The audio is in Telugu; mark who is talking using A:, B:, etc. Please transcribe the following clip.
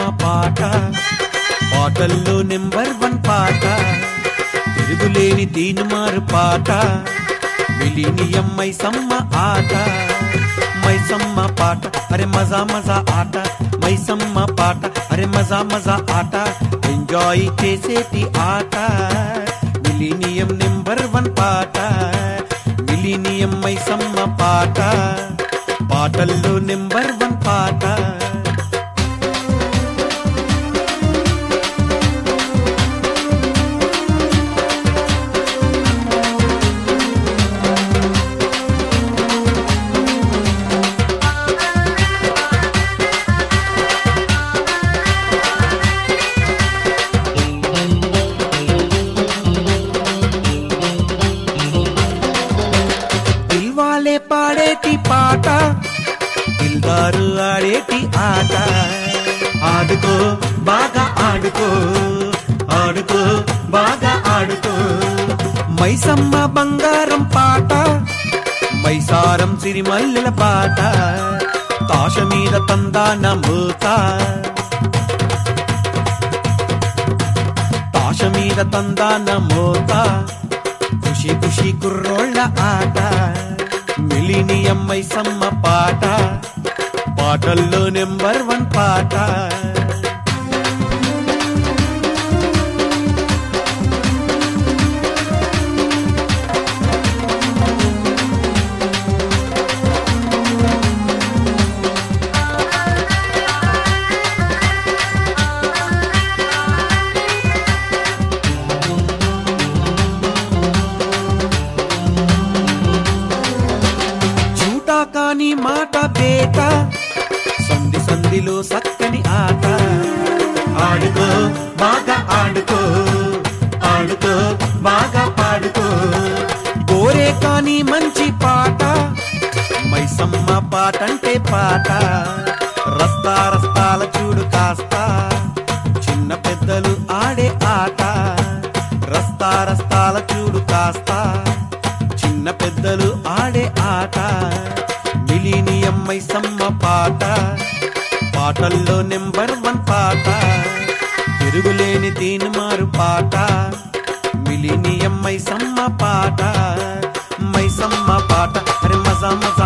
A: పాట పాటల్లో నెంబర్ వన్ పాట తిరుగులేని దీనుమారు పాట మిలీనియం మైసమ్మ ఆట మైసమ్మ పాట అరే మజా మజా ఆట మైసమ్మ పాట అరే మజా మజా ఆట ఎంజాయ్ చేసేటి ఆట మిలీనియం నెంబర్ వన్ పాట మిలీనియం మైసమ్మ పాట పాటల్లో నెంబర్ వన్ పాట దిల్వాలే పాడేటి పాట దిల్దారు ఆడేటి ఆట ఆడుకో బాగా ఆడుకో ఆడుకో బాగా ఆడుకో మైసమ్మ బంగారం పాట మైసారం సిరిమల్లెల పాట తాష మీద తందాన మూత తాష మీద తందాన మోత ఖుషి ఖుషి కుర్రోళ్ళ ఆట మిలినియం మైసమ్మ పాట పాటల్లో నెంబర్ వన్ పాట చూటా కాని మాట బేట సంధి సంధిలో సక్కని ఆట ఆడుకో బాగా ఆడుకో ఆడుకో బాగా పాడుకో గోరే కాని మంచి పాట మైసమ్మ పాటంటే పాట రస్తా రస్తాల చూడు కాస్త చిన్న పెద్దలు ఆడే ఆట రస్తా రస్తాల చూడు కాస్త చిన్న పెద్దలు ఆడే ఆట మిలీనియం మైసమ్మ పాట పాటల్లో నెంబర్ వన్ పాట తిరుగులేని తీనుమారు పాట మిలీనియం మైసమ్మ పాట మైసమ్మ పాట అరే మజా మజా